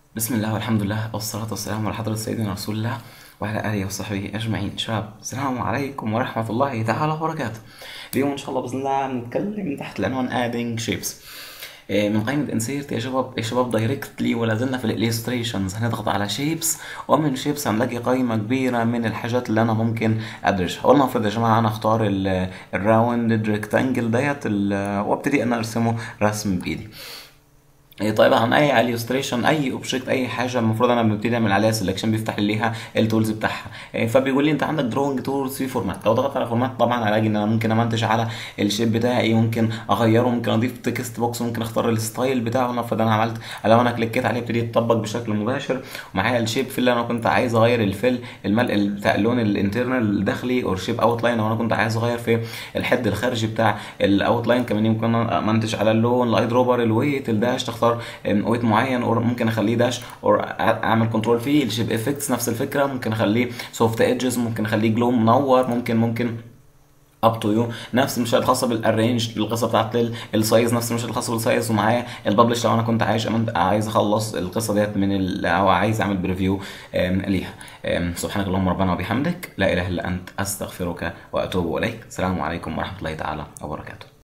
بسم الله والحمد لله والصلاة والسلام على حضرة سيدنا رسول الله وعلى آله وصحبه أجمعين شباب السلام عليكم ورحمة الله تعالى وبركاته اليوم إن شاء الله بإذن الله نتكلم تحت العنوان adding shapes إيه، من قائمة انسيرت يا شباب يا شباب دايركتلي ولا زلنا في الاليستريشنز هنضغط على شيبس ومن شيبس هنلاقي قائمة كبيرة من الحاجات اللي أنا ممكن أدرجها ولنفرض يا جماعة أنا أختار الراوند ريكتانجل ديت ال- وابتدي أنا أرسمه رسم بإيدي إيه طيب عن اي اليوستريشن اي اوبجكت اي حاجه المفروض انا ببتدي اعمل عليها سelection بيفتح لي ليها التولز بتاعها إيه فبيقول لي انت عندك دروينج تولز في فورمات لو ضغطت على فورمات طبعا هلاقي ان انا ممكن امنتج على الشيب بتاعي ممكن اغيره ممكن اضيف تكست بوكس ممكن اختار الستايل بتاعه نفرض انا عملت لو انا كليكيت عليه ابتدي يتطبق بشكل مباشر ومعايا الشيب في اللي انا كنت عايز اغير الفيل الملء بتاع اللون الانترنال الداخلي او شيب اوت لاين لو انا كنت عايز اغير في الحد الخارجي بتاع الاوت لاين كمان يمكن امنتج على اللون الاي دروبر الويت الداش تختار ويت معين او ممكن اخليه داش او اعمل كنترول فيه الشيب افكتس نفس الفكره ممكن اخليه سوفت ايدجز ممكن اخليه جلو منور ممكن ممكن اب تو يو نفس المشاهد الخاصه بالارينج القصه بتاعت ال- السايز نفس المشاهد الخاصه بالسايز ومعايا الببلش لو انا كنت عايز أمن- عايز اخلص القصه ديت من ال... او عايز اعمل بريفيو آم، ليها آم، سبحانك اللهم ربنا وبحمدك لا اله الا انت استغفرك واتوب اليك السلام عليكم ورحمه الله تعالى وبركاته